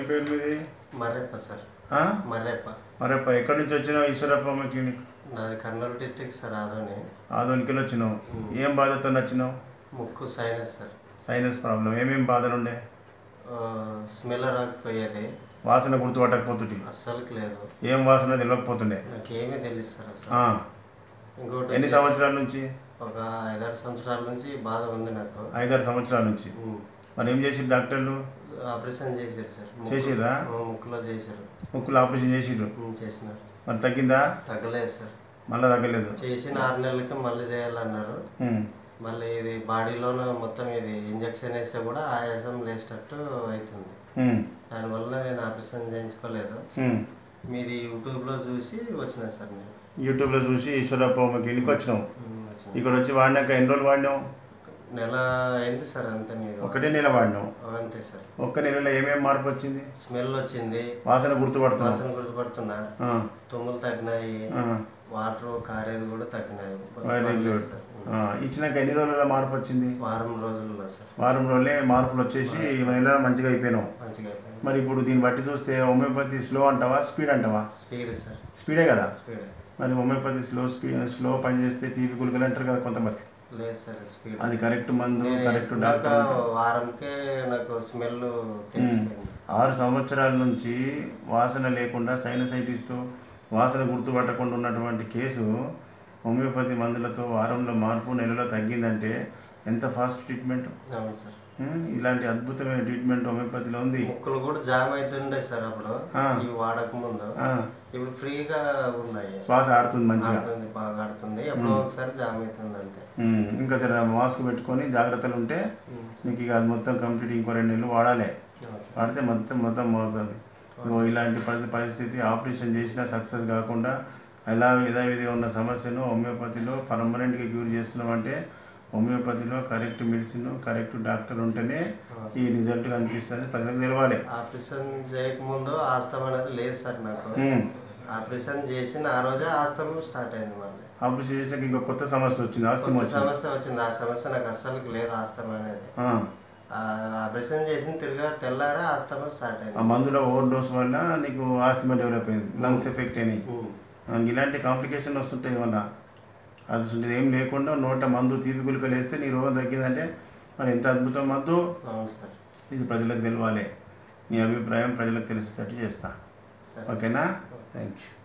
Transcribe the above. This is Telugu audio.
ఏం పేరు మీది మర్రెప్ప సార్ ఆ? మర్రెప్ప మరప్ప ఎక్కడి నుంచి వచ్చినావు ఈశ్వరప్ప క్లినిక్ నాది కర్నూలు డిస్టిక్ సార్ ఆదోని ఆదోనికి వచ్చినావు ఏం బాధతో నచ్చినావు ముక్కు సైనస్ సార్ సైనస్ ప్రాబ్లం ఏమేం బాధలు ఉండే ఆ, స్మెల్ రాకపోయేది వాసన గుర్తుపట్టకపోతుంటే అస్సలుకి లేదు ఏం వాసన తెలియకపోతుండే నాకేమీ తెలియదు సార్ అసలు ఆ. ఇంకోటి ఎన్ని వచ్చి సంవత్సరాల నుంచి ఒక ఐదారు సంవత్సరాల నుంచి బాధ ఉంది నాకు ఐదారు సంవత్సరాల నుంచి ఉమ్. మరి ఏం చేసి డాక్టర్లు ఆపరేషన్ చేశారు సార్ ముక్కు- చేసిర్రా? ఆ, ముక్కులో చేశారు ముక్కులు ఆపరేషన్ చేసిర్రు ఉమ్, చేసినారు మరి తగ్గిందా తగ్గలేదు సార్ మళ్ళీ తగ్గలేదు చేసిన ఆరు నెలలకి మళ్ళీ చేయాలన్నారు ఉమ్. మళ్ళీ ఇది బాడీలోనే మొత్తం ఇది ఇంజక్షన్ వేస్తే కూడా ఆయాసం లేచేటట్టు అవుతుంది ఉమ్. దానివల్ల నేను ఆపరేషన్ చేయించుకోలేదు ఉమ్. మీది యూట్యూబ్లో చూసి వచ్చిన సార్ నేను యూట్యూబ్లో చూసి ఈశ్వరప్ప క్లినిక్ వచ్చినావు ఉమ్, వచ్చిన ఇక్కడ వచ్చి వాడినాక ఎన్ని రోజులు వాడినావు నెల అయింది సార్ అంతే మీరు ఒకటే నెల వాడినావు అంతే సార్ ఒక్క నెలలో ఏమేమి మార్పు వచ్చింది స్మెల్ వచ్చింది వాసన గుర్తుపడుతున్నావు వాసన గుర్తుపడుతున్నా ఆ. తుమ్ములు తగ్గినాయి ఆ. వాటర్ కారేది కూడా తగ్గినాయి వెరీ పర్లేదు గుడ్ సార్. ఆ, ఇచ్చినాక ఎన్ని రోజుల మార్పు వచ్చింది వారం రోజుల్లో సార్ వారం రోజులే మార్పులు వచ్చేసి ఈ నెల మంచిగా అయిపోయినావు మంచిగా అయిపోయింది మరి ఇప్పుడు దీన్ని బట్టి చూస్తే హోమియోపతి స్లో అంటావా స్పీడ్ అంటావా స్పీడ్ సార్ స్పీడే కదా స్పీడ్ మరి హోమియోపతి స్లో స్పీడ్ స్లో పని చేస్తే తీపి గుళికలు అంటారు కదా కొంతమంది లేదు సార్ స్పీడ్ అది కరెక్ట్ మందు నేను కరెక్ట్ వేసుకున్నాక డాక్టర్ వారంకే నాకు స్మెల్ తెలిసిపోయింది ఆరు సంవత్సరాల నుంచి వాసన లేకుండా సైనసైటిస్తో వాసన గుర్తుపట్టకుండా ఉన్నటువంటి కేసు హోమియోపతి మందులతో వారంలో మార్పు నెలలో తగ్గిందంటే ఎంత ఫాస్ట్ ట్రీట్మెంట్ అవును సార్ ఉమ్, ఇలాంటి అద్భుతమైన ట్రీట్మెంట్ హోమియోపతిలో ఉంది ముక్కులు కూడా జామ్ అవుతుండే సార్ అప్పుడు ఆ. ఇవి వాడక ముందు ఆ, ఇప్పుడు ఫ్రీగా ఉన్నాయి శ్వాస ఆడుతుంది మంచిగా ఆడుతుంది బాగా ఆడుతుంది ఎప్పుడో ఒకసారి జామ్ అవుతుంది అంతే ఉమ్, ఇంకా జర మాస్క్ పెట్టుకొని జాగ్రత్తలు ఉంటే ఉమ్. మీకు ఇక అది మొత్తం కంప్లీట్ ఇంకో రెండు నెలలు వాడాలి అవును సార్. వాడితే మొత్తం మొత్తం పోతుంది ఇగో ఇలాంటి పరి- పరిస్థితి ఆపరేషన్ చేసినా సక్సెస్ కాకుండా ఎలా యథావిధిగా ఉన్న సమస్యను హోమియోపతిలో పర్మనెంట్గా క్యూర్ చేస్తున్నామంటే హోమియోపతిలో కరెక్ట్ మెడిసిన్ కరెక్ట్ డాక్టర్ ఉంటేనే ఈ రిజల్ట్ కనిపిస్తుంది ప్రజలకు తెలవాలి ఆపరేషన్ చేయకముందు ఆస్తమా అనేది లేదు సార్ నాకు ఉమ్. ఆపరేషన్ చేసిన ఆ రోజే ఆస్తమం స్టార్ట్ అయింది మళ్ళీ ఆపరేషన్ చేసినాక ఇంకో కొత్త సమస్య వచ్చింది ఆస్తి కొత్త వచ్చింది సమస్య వచ్చింది ఆ సమస్య నాకు అస్సలు లేదు ఆస్తమా అనేది ఆ. ఆ ఆపరేషన్ చేసిన తిరిగా తెల్లారా ఆస్తమా స్టార్ట్ ఆ అయింది మందుల ఓవర్ డోస్ వల్ల నీకు ఆస్తిమా డెవలప్ అయింది లంగ్స్ ఎఫెక్ట్ అయినాయి ఉమ్. ఆ, ఇలాంటి కాంప్లికేషన్ వస్తుంటాయి ఏమన్నా అది అసలు ఏం లేకుండా నోట మందు తీపి గుళికలు వేస్తే నీ రోగం తగ్గిందంటే మరి ఎంత అద్భుతం మందు అవును సార్ ఇది ప్రజలకు తెలవాలి నీ అభిప్రాయం ప్రజలకు తెలిసేటట్టు చేస్తా సరే ఓకేనా థ్యాంక్ యూ